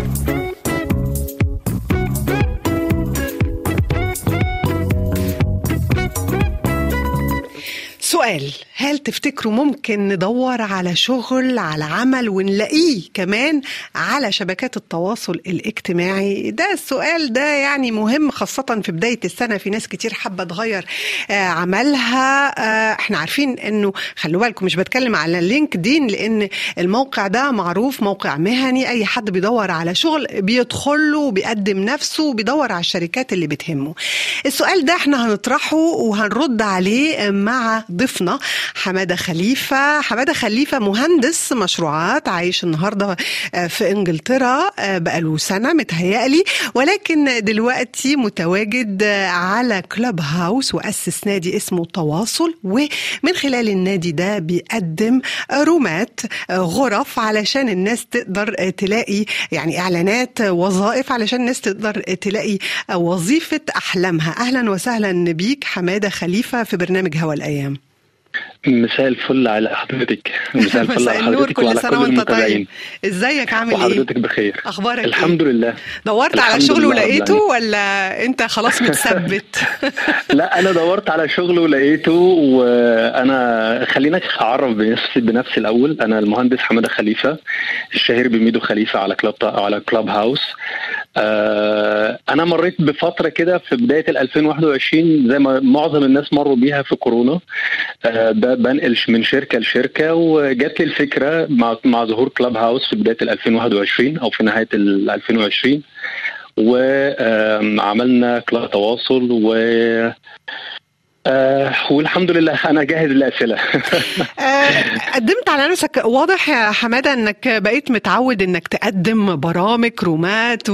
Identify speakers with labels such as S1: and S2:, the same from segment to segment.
S1: سؤال هل تفتكروا ممكن ندور على شغل على عمل ونلاقيه كمان على شبكات التواصل الاجتماعي ده السؤال ده يعني مهم خاصة في بداية السنة في ناس كتير حابة تغير عملها احنا عارفين انه خلوا بالكم مش بتكلم على لينكد دين لان الموقع ده معروف موقع مهني اي حد بيدور على شغل بيدخل له وبيقدم نفسه وبيدور على الشركات اللي بتهمه السؤال ده احنا هنطرحه وهنرد عليه مع ضيفنا حماده خليفه حماده خليفه مهندس مشروعات عايش النهارده في انجلترا بقاله سنه متهيألي ولكن دلوقتي متواجد على كلوب هاوس واسس نادي اسمه تواصل ومن خلال النادي ده بيقدم رومات غرف علشان الناس تقدر تلاقي يعني اعلانات وظائف علشان الناس تقدر تلاقي وظيفه احلامها اهلا وسهلا بيك حماده خليفه في برنامج هوا الايام
S2: مساء الفل على حضرتك مساء الفل على حضرتك
S1: كل سنه وانت طيب ازيك عامل ايه
S2: وحضرتك بخير
S1: اخبارك
S2: الحمد
S1: إيه؟
S2: لله
S1: دورت على شغل ولقيته ولا انت خلاص متثبت
S2: لا انا دورت على شغل ولقيته وانا خلينا اعرف بنفسي بنفسي الاول انا المهندس حماده خليفه الشهير بميدو خليفه على كلاب على كلاب هاوس انا مريت بفتره كده في بدايه ال 2021 زي ما معظم الناس مروا بيها في كورونا ده بنقل من شركه لشركه وجات لي الفكره مع مع ظهور كلاب هاوس في بدايه ال 2021 او في نهايه ال 2020 وعملنا كلاب تواصل و آه والحمد لله انا جاهز للاسئله
S1: آه قدمت على نفسك واضح يا حماده انك بقيت متعود انك تقدم برامج رومات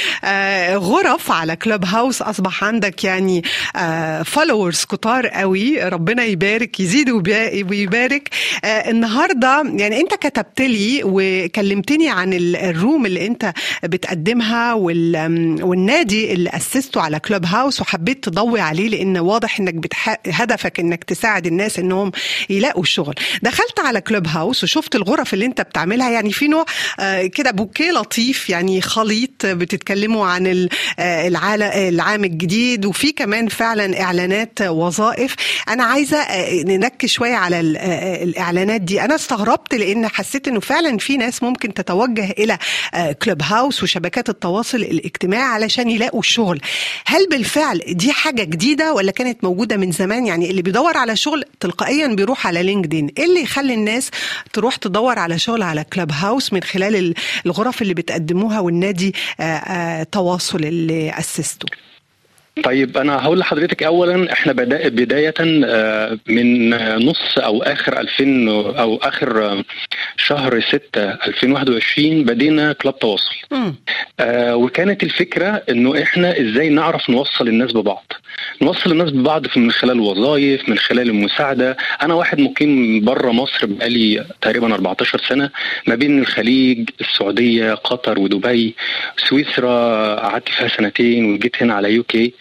S1: وغرف على كلوب هاوس اصبح عندك يعني فولورز كتار قوي ربنا يبارك يزيد ويبارك آه النهارده يعني انت كتبت لي وكلمتني عن الروم اللي انت بتقدمها والنادي اللي اسسته على كلوب هاوس وحبيت تضوي عليه لان واضح انك بتح هدفك انك تساعد الناس انهم يلاقوا الشغل دخلت على كلوب هاوس وشفت الغرف اللي انت بتعملها يعني في نوع كده بوكيه لطيف يعني خليط بتتكلموا عن العام الجديد وفي كمان فعلا اعلانات وظائف انا عايزه ننكش شويه على الاعلانات دي انا استغربت لان حسيت انه فعلا في ناس ممكن تتوجه الى كلوب هاوس وشبكات التواصل الاجتماعي علشان يلاقوا الشغل هل بالفعل دي حاجه جديده ولا كانت موجوده من زمان يعني اللي بيدور على شغل تلقائيا بيروح على لينكدين ايه اللي يخلي الناس تروح تدور على شغل على كلاب هاوس من خلال الغرف اللي بتقدموها والنادي آآ آآ تواصل اللي اسسته
S2: طيب انا هقول لحضرتك اولا احنا بدا بدايه من نص او اخر 2000 او اخر شهر 6 2021 بدينا كلاب تواصل آه وكانت الفكره انه احنا ازاي نعرف نوصل الناس ببعض نوصل الناس ببعض من خلال وظائف من خلال المساعده انا واحد مقيم بره مصر بقالي تقريبا 14 سنه ما بين الخليج السعوديه قطر ودبي سويسرا قعدت فيها سنتين وجيت هنا على يو كي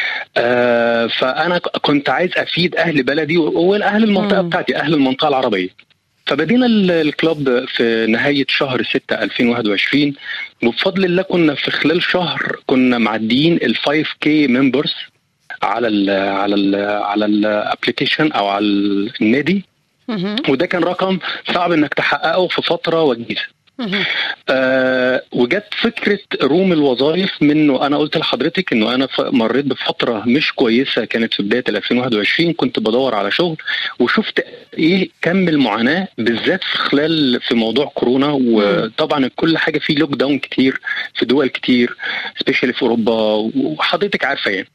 S2: آه فانا كنت عايز افيد اهل بلدي واهل المنطقه م. بتاعتي اهل المنطقه العربيه فبدينا الكلاب في نهاية شهر 6 2021 وبفضل الله كنا في خلال شهر كنا معديين ال 5K ممبرز على ال على ال على الابلكيشن او على النادي وده كان رقم صعب انك تحققه في فتره وجيزه آه وجت فكره روم الوظائف منه انا قلت لحضرتك انه انا مريت بفتره مش كويسه كانت في بدايه 2021 كنت بدور على شغل وشفت ايه كم المعاناه بالذات في خلال في موضوع كورونا وطبعا كل حاجه فيه لوك داون كتير في دول كتير سبيشالي في اوروبا وحضرتك عارفه يعني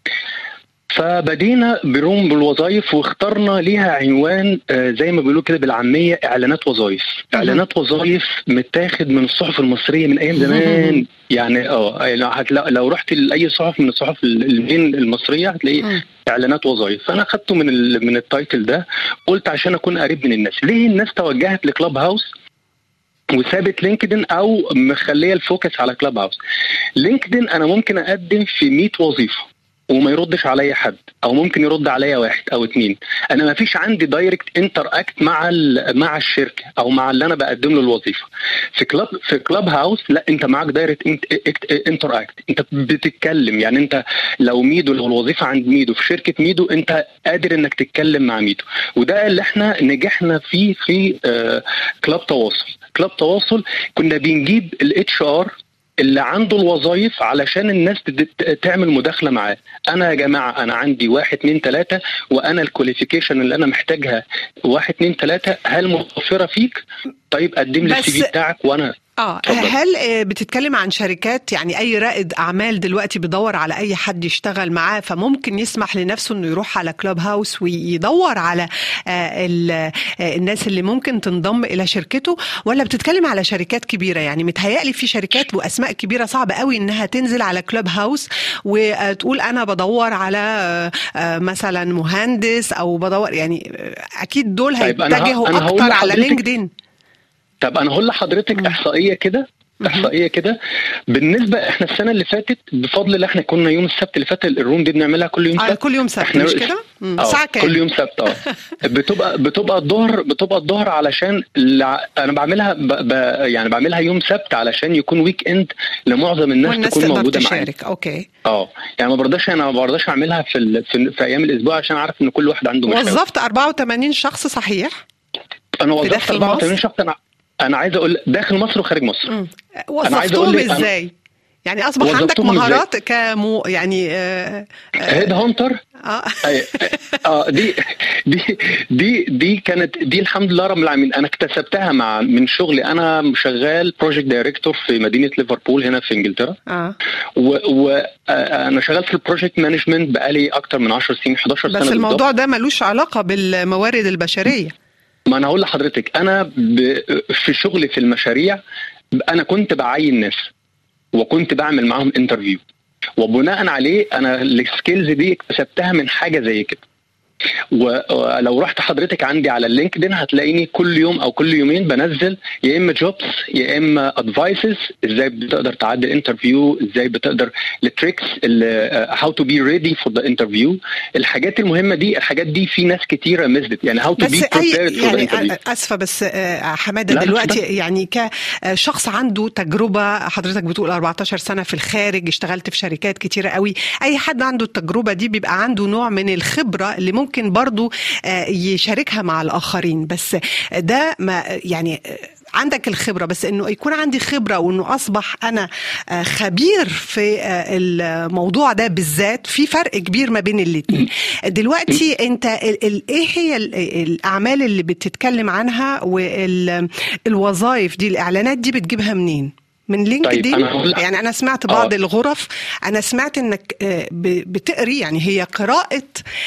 S2: فبدينا بروم بالوظائف واخترنا ليها عنوان زي ما بيقولوا كده بالعاميه اعلانات وظائف اعلانات وظائف متاخد من الصحف المصريه من ايام زمان يعني اه لو رحت لاي صحف من الصحف المين المصريه هتلاقي اعلانات وظائف فانا خدته من ال من التايتل ده قلت عشان اكون قريب من الناس ليه الناس توجهت لكلاب هاوس وسابت لينكدين او مخليه الفوكس على كلاب هاوس لينكدين انا ممكن اقدم في 100 وظيفه وما يردش عليا حد او ممكن يرد عليا واحد او اتنين انا ما فيش عندي دايركت انتر اكت مع مع الشركه او مع اللي انا بقدم له الوظيفه في كلاب في كلاب هاوس لا انت معاك دايركت انتر اكت انت بتتكلم يعني انت لو ميدو لو الوظيفه عند ميدو في شركه ميدو انت قادر انك تتكلم مع ميدو وده اللي احنا نجحنا فيه في آه كلاب تواصل كلاب تواصل كنا بنجيب الاتش ار اللي عنده الوظائف علشان الناس تعمل مداخله معاه انا يا جماعه انا عندي واحد اتنين تلاته وانا الكواليفيكيشن اللي انا محتاجها واحد اتنين تلاته هل متوفره فيك؟ طيب قدم لي السي في بتاعك وانا
S1: اه هل بتتكلم عن شركات يعني اي رائد اعمال دلوقتي بيدور على اي حد يشتغل معاه فممكن يسمح لنفسه انه يروح على كلوب هاوس ويدور على الناس اللي ممكن تنضم الى شركته ولا بتتكلم على شركات كبيره يعني متهيألي في شركات واسماء كبيره صعب قوي انها تنزل على كلوب هاوس وتقول انا بدور على مثلا مهندس او بدور يعني اكيد دول هيتجهوا طيب اكتر على لينكدين
S2: طب انا هقول لحضرتك احصائيه كده احصائيه كده بالنسبه احنا السنه اللي فاتت بفضل اللي احنا كنا يوم السبت اللي فات الروم دي بنعملها كل يوم
S1: سبت آه كل يوم سبت احنا مش كده؟
S2: ساعه كام؟ كل يوم سبت اه بتبقى بتبقى الظهر بتبقى الظهر علشان لع... انا بعملها ب... ب... يعني بعملها يوم سبت علشان يكون ويك اند لمعظم الناس,
S1: والناس
S2: تكون موجوده
S1: معايا اوكي
S2: اه يعني ما برضاش انا ما برضاش اعملها في, ال... في في ايام الاسبوع عشان عارف ان كل واحد عنده
S1: مشاكل وظفت 84 شخص صحيح؟
S2: انا وظفت 84 شخص انا انا عايز اقول داخل مصر وخارج مصر
S1: وظفتهم ازاي؟ يعني اصبح عندك مهارات كمو يعني
S2: آه هيد هانتر اه اه دي دي دي دي كانت دي الحمد لله رب العالمين انا اكتسبتها مع من شغلي انا شغال بروجكت دايركتور في مدينه ليفربول هنا في انجلترا
S1: اه
S2: وانا شغال في البروجكت مانجمنت بقالي اكتر من 10 سنين 11 سنه
S1: بس الموضوع ده ملوش علاقه بالموارد البشريه
S2: ما انا هقول لحضرتك انا ب... في شغلي في المشاريع انا كنت بعين ناس وكنت بعمل معاهم انترفيو وبناء عليه انا السكيلز دي اكتسبتها من حاجه زي كده ولو رحت حضرتك عندي على اللينكدين هتلاقيني كل يوم او كل يومين بنزل يا اما جوبس يا اما ادفايسز ازاي بتقدر تعدي الانترفيو ازاي بتقدر التريكس هاو تو بي ريدي فور ذا انترفيو الحاجات المهمه دي الحاجات دي في ناس كتيره مزدت يعني هاو تو بي بريبيرد فور ذا انترفيو
S1: اسفه بس حماده دلوقتي يعني كشخص عنده تجربه حضرتك بتقول 14 سنه في الخارج اشتغلت في شركات كتيره قوي اي حد عنده التجربه دي بيبقى عنده نوع من الخبره اللي ممكن ممكن برضو يشاركها مع الآخرين بس ده ما يعني عندك الخبرة بس انه يكون عندي خبرة وانه اصبح انا خبير في الموضوع ده بالذات في فرق كبير ما بين الاتنين دلوقتي انت ايه هي الاعمال اللي بتتكلم عنها والوظائف دي الاعلانات دي بتجيبها منين من لينكدين
S2: طيب أنا
S1: يعني انا سمعت بعض آه. الغرف انا سمعت انك بتقري يعني هي قراءه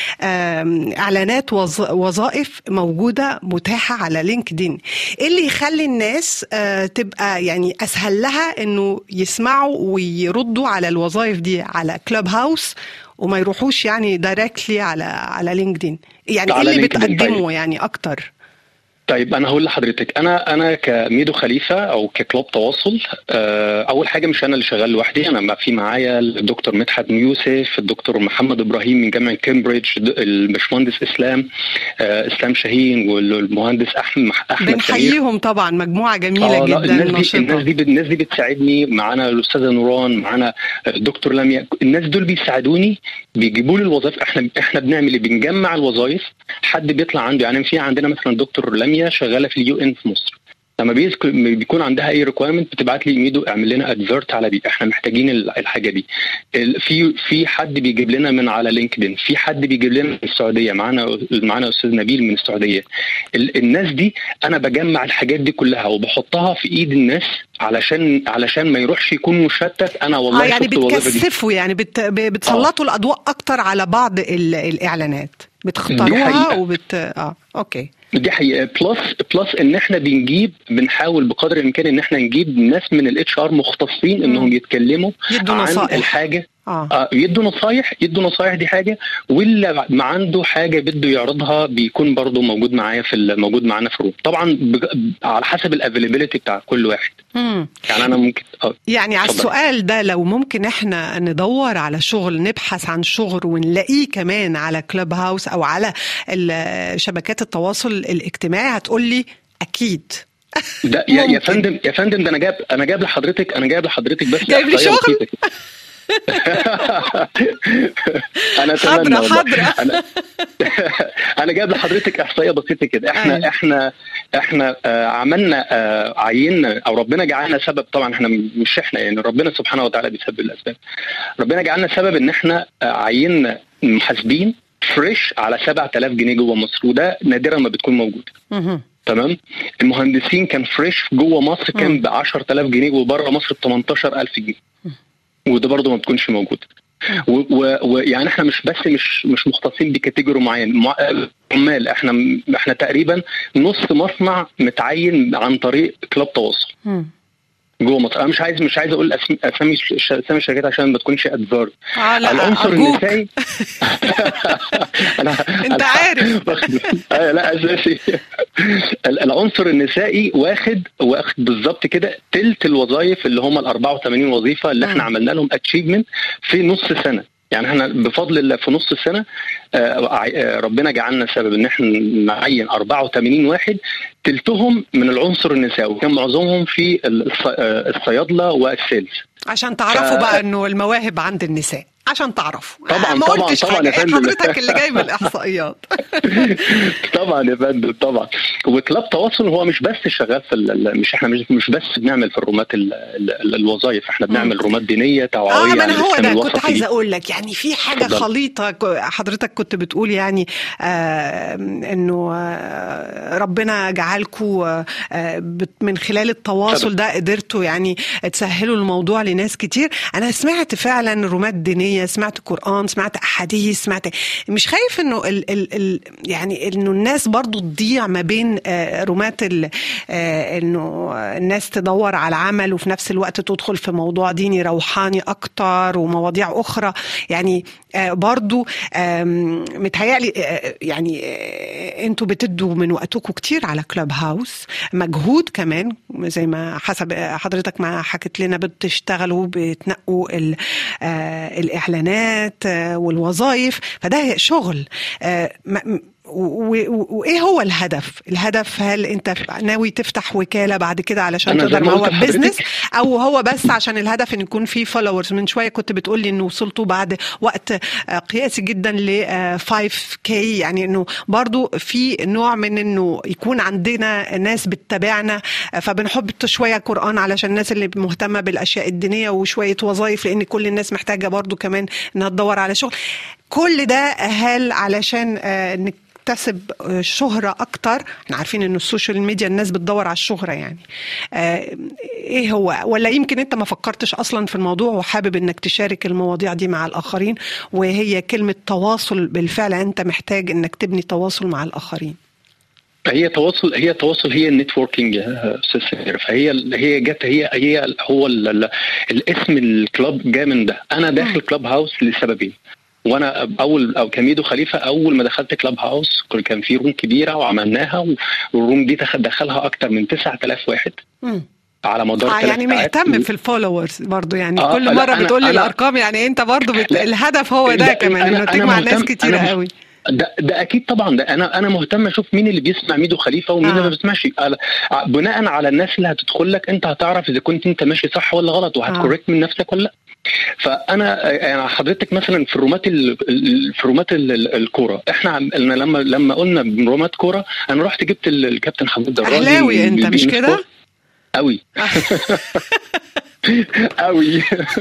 S1: اعلانات وظائف موجوده متاحه على لينكدين ايه اللي يخلي الناس تبقى يعني اسهل لها انه يسمعوا ويردوا على الوظائف دي على كلوب هاوس وما يروحوش يعني دايركتلي على على لينكدين يعني ايه اللي بتقدمه يعني اكتر
S2: طيب انا هقول لحضرتك انا انا كميدو خليفه او ككلوب تواصل اول حاجه مش انا اللي شغال لوحدي انا في معايا الدكتور مدحت يوسف الدكتور محمد ابراهيم من جامعه كامبريدج الباشمهندس اسلام اسلام شاهين والمهندس احمد احمد
S1: بنحييهم طبعا مجموعه جميله
S2: آه
S1: جدا
S2: الناس دي الناس دي الناس دي بتساعدني معانا الاستاذه نوران معانا الدكتور لميا الناس دول بيساعدوني بيجيبوا لي الوظائف احنا احنا بنعمل ايه بنجمع الوظائف حد بيطلع عنده يعني في عندنا مثلا دكتور لميا شغاله في اليو ان في مصر لما بيكون عندها اي ريكويرمنت بتبعت لي ميدو اعمل لنا ادفيرت على دي احنا محتاجين الحاجه دي في في حد بيجيب لنا من على لينكدين في حد بيجيب لنا من السعوديه معانا معانا استاذ نبيل من السعوديه الناس دي انا بجمع الحاجات دي كلها وبحطها في ايد الناس علشان علشان ما يروحش يكون مشتت انا والله
S1: آه يعني بتكثفوا يعني بت بتسلطوا آه. الاضواء اكتر على بعض الاعلانات بتختاروها وبت اه اوكي
S2: دي حقيقه بلس بلس ان احنا بنجيب بنحاول بقدر الامكان ان احنا نجيب ناس من الاتش ار مختصين انهم يتكلموا عن
S1: نصائح.
S2: الحاجه
S1: اه
S2: آه يدوا نصايح يدوا نصايح دي حاجه واللي ما عنده حاجه بده يعرضها بيكون برضه موجود معايا في ال- موجود معانا في الروم طبعا بج- على حسب الافيلابيلتي بتاع كل واحد
S1: مم.
S2: يعني انا ممكن آه
S1: يعني على
S2: اتفضل.
S1: السؤال ده لو ممكن احنا ندور على شغل نبحث عن شغل ونلاقيه كمان على كلوب هاوس او على ال- شبكات التواصل الاجتماعي هتقولي اكيد
S2: ده يا, يا
S1: ممكن.
S2: فندم يا فندم ده انا جايب انا جايب لحضرتك انا جايب لحضرتك بس
S1: جايب لي
S2: إحصائية
S1: شغل؟
S2: بسيطة كده. انا
S1: حاضرة،
S2: اتمنى والله.
S1: حاضرة.
S2: انا انا جايب لحضرتك احصائيه بسيطه كده احنا
S1: أيوة.
S2: احنا احنا آه عملنا آه عيننا او ربنا جعلنا سبب طبعا احنا مش احنا يعني ربنا سبحانه وتعالى بيسبب الاسباب ربنا جعلنا سبب ان احنا آه عيننا محاسبين فريش على 7000 جنيه جوه مصر وده نادرا ما بتكون موجوده
S1: مهم.
S2: تمام المهندسين كان فريش جوه مصر
S1: مم.
S2: كان ب 10000 جنيه وبره مصر ب 18000 جنيه وده برضه ما بتكونش موجود ويعني احنا مش بس مش مش مختصين بكاتيجوري معين مع- عمال احنا احنا تقريبا نص مصنع متعين عن طريق كلاب تواصل
S1: مم.
S2: جوه مصر انا مش عايز مش عايز اقول أسم- اسامي ش- اسامي الشركات عشان ما تكونش ادفار
S1: اه لا
S2: العنصر
S1: أرجوك.
S2: النسائي أنا
S1: أنت
S2: أنا-
S1: عارف.
S2: آه، لا اساسي ال- العنصر النسائي واخد واخد بالظبط كده تلت الوظائف اللي هم ال 84 وظيفه اللي احنا
S1: مم.
S2: عملنا لهم اتشيفمنت في نص سنه يعني احنا بفضل الله في نص السنه آه، ع- آه، ربنا جعلنا سبب ان احنا نعين 84 واحد تلتهم من العنصر النسائي وكان معظمهم في الص- آه، الصيادله والسيلز
S1: عشان تعرفوا
S2: ف-
S1: بقى انه المواهب عند النساء عشان تعرفوا
S2: طبعاً،
S1: آه، ما
S2: طبعاً،
S1: قلتش
S2: طبعاً يا
S1: حاجه
S2: فندم.
S1: حضرتك اللي جايب الاحصائيات
S2: طبعا يا فندم طبعا وكلاب تواصل هو مش بس شغال في ال- ال- مش احنا مش مش بس بنعمل في الرومات ال- ال- الوظائف احنا بنعمل رومات دينيه توعويه
S1: اه ما
S2: عن
S1: انا هو
S2: الإسلام
S1: ده كنت
S2: الوسطي.
S1: عايزه اقول لك يعني في حاجه
S2: اتفضل.
S1: خليطه ك- حضرتك كنت بتقول يعني آه انه آه ربنا جعلكم آه آه بت- من خلال التواصل ده قدرتوا يعني تسهلوا الموضوع لناس كتير انا سمعت فعلا رومات دينيه سمعت قران سمعت احاديث سمعت مش خايف انه ال ال ال يعني انه الناس برضو تضيع ما بين آه رومات ال- آه انه الناس تدور على عمل وفي نفس الوقت تدخل في موضوع ديني روحاني اكتر ومواضيع اخرى يعني آه برضو آم، متهيألي آه، يعني آه، انتوا بتدوا من وقتكم كتير على كلاب هاوس مجهود كمان زي ما حسب آه، حضرتك ما حكت لنا بتشتغلوا بتنقوا ال- آه، الاعلانات آه، والوظائف فده شغل آه، ما- و- و- وايه هو الهدف؟ الهدف هل انت ناوي تفتح وكاله بعد كده علشان
S2: أنا زي
S1: تقدر
S2: ما قلت
S1: هو
S2: لحضرتك-
S1: بزنس او هو بس عشان الهدف ان يكون في فولورز من شويه كنت بتقول لي انه وصلتوا بعد وقت آه، قياسي جدا ل 5 كي يعني انه برضو في نوع من انه يكون عندنا ناس بتتابعنا آه، فبنحط شويه قران علشان الناس اللي مهتمه بالاشياء الدينيه وشويه وظائف لان كل الناس محتاجه برضو كمان انها تدور على شغل كل ده هل علشان آه، نكتسب آه، شهرة أكتر احنا عارفين إن السوشيال ميديا الناس بتدور على الشهرة يعني آه، إيه هو ولا يمكن أنت ما فكرتش أصلا في الموضوع وحابب إنك تشارك المواضيع دي مع الآخرين وهي كلمة تواصل بالفعل أنت محتاج إنك تبني تواصل مع الآخرين
S2: هي تواصل هي تواصل هي النتوركينج يا استاذ سمير فهي هي جت هي هي هو ال- ال- الاسم الكلاب جاء من ده انا داخل كلاب هاوس لسببين وانا اول او كميدو خليفه اول ما دخلت كلاب هاوس كان في روم كبيره وعملناها والروم دي دخل- دخلها اكتر من 9000 واحد
S1: مم.
S2: على مدار
S1: آه
S2: ثلاث
S1: يعني
S2: ساعات.
S1: مهتم في الفولورز برضو يعني
S2: آه،
S1: كل
S2: لا،
S1: مرة
S2: أنا-
S1: بتقول لي
S2: أنا-
S1: الأرقام يعني أنت برضو بت...
S2: لا،
S1: الهدف هو ده
S2: لا،
S1: كمان
S2: أنا-
S1: إنه
S2: أنا
S1: تجمع ناس
S2: مهتم-
S1: كتيرة
S2: أنا مش-
S1: قوي
S2: ده ده اكيد طبعا ده انا انا مهتم اشوف مين اللي بيسمع ميدو خليفه ومين
S1: آه.
S2: اللي ما بيسمعش على- ع- بناء على الناس اللي هتدخل لك انت هتعرف اذا كنت انت ماشي صح ولا غلط وهتكوريكت من نفسك ولا لا فانا يعني حضرتك مثلا في الرومات ال- ال- في رومات ال- ال- الكوره احنا عم- أنا لما لما قلنا رومات كوره انا رحت جبت ال- الكابتن حمود دراجي
S1: أهلاوي أنت مش كده؟
S2: قوي قوي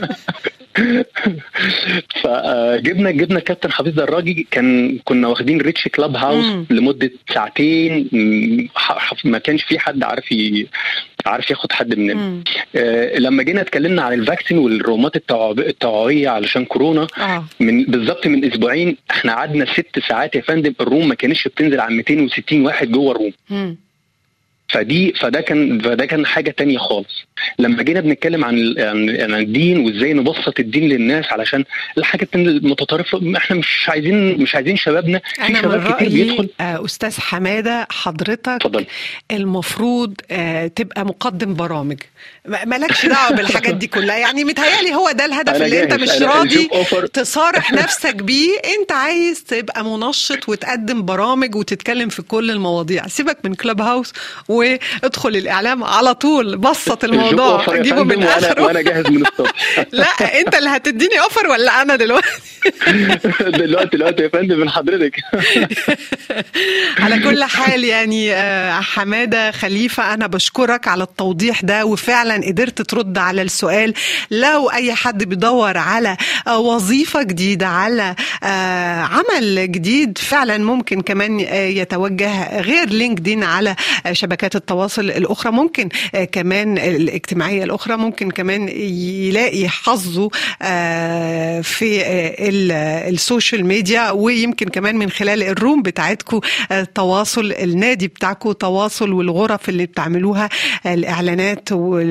S2: فجبنا جبنا كابتن حفيظ دراجي كان كنا واخدين ريتش كلاب هاوس
S1: مم.
S2: لمده ساعتين مم، ح- ح- ما كانش في حد عارف ي... عارف ياخد حد مننا
S1: مم.
S2: آه لما جينا اتكلمنا عن الفاكسين والرومات التوعب- التوعويه علشان كورونا
S1: اه
S2: من بالظبط من اسبوعين احنا قعدنا ست ساعات يا فندم الروم ما كانتش بتنزل عن 260 واحد جوه الروم
S1: مم.
S2: فدي فده كان فده كان حاجه تانية خالص لما جينا بنتكلم عن عن الدين وازاي نبسط الدين للناس علشان الحاجات المتطرفه احنا مش عايزين مش عايزين شبابنا
S1: في انا شباب من كتير بيدخل استاذ حماده حضرتك فضل. المفروض تبقى مقدم برامج مالكش دعوه بالحاجات دي كلها يعني متهيألي هو ده الهدف اللي انت مش راضي تصارح نفسك بيه انت عايز تبقى منشط وتقدم برامج وتتكلم في كل المواضيع سيبك من كلاب هاوس وادخل الاعلام على طول بسط الموضوع جيبه من اخره
S2: وانا جاهز من الصبح
S1: لا انت اللي هتديني اوفر ولا انا دلوقتي
S2: دلوقتي دلوقتي يا فندم من حضرتك
S1: على كل حال يعني حماده خليفه انا بشكرك على التوضيح ده وفعلا قدرت ترد على السؤال لو اي حد بيدور على وظيفه جديده على عمل جديد فعلا ممكن كمان يتوجه غير لينكدين على شبكات التواصل الاخرى ممكن كمان الاجتماعيه الاخرى ممكن كمان يلاقي حظه في السوشيال ميديا ويمكن كمان من خلال الروم بتاعتكم تواصل النادي بتاعكم تواصل والغرف اللي بتعملوها الاعلانات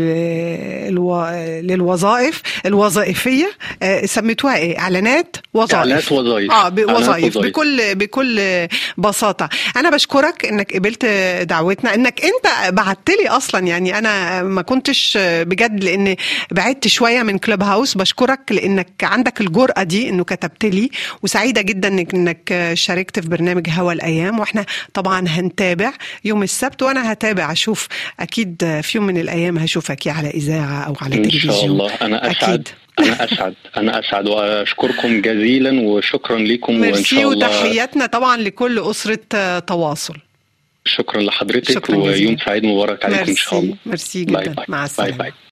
S1: للوظائف الوظائفيه سميتوها ايه اعلانات وظائف
S2: اعلانات وظائف
S1: اه وظائف بكل بكل بساطه انا بشكرك انك قبلت دعوتنا انك انت بعت لي اصلا يعني انا ما كنتش بجد لان بعدت شويه من كلوب هاوس بشكرك لانك عندك الجرأه دي انه كتبت لي وسعيده جدا انك انك شاركت في برنامج هوا الايام واحنا طبعا هنتابع يوم السبت وانا هتابع اشوف اكيد في يوم من الايام هشوفك يا على اذاعه او على تلفزيون
S2: ان شاء الله انا اسعد أكيد. انا اسعد انا اسعد واشكركم جزيلا وشكرا لكم
S1: وان شاء الله وتحياتنا طبعا لكل اسره تواصل
S2: شكرا لحضرتك شكرا ويوم سعيد مبارك عليكم ان شاء الله
S1: ميرسي جدا باي باي. مع السلامه باي باي.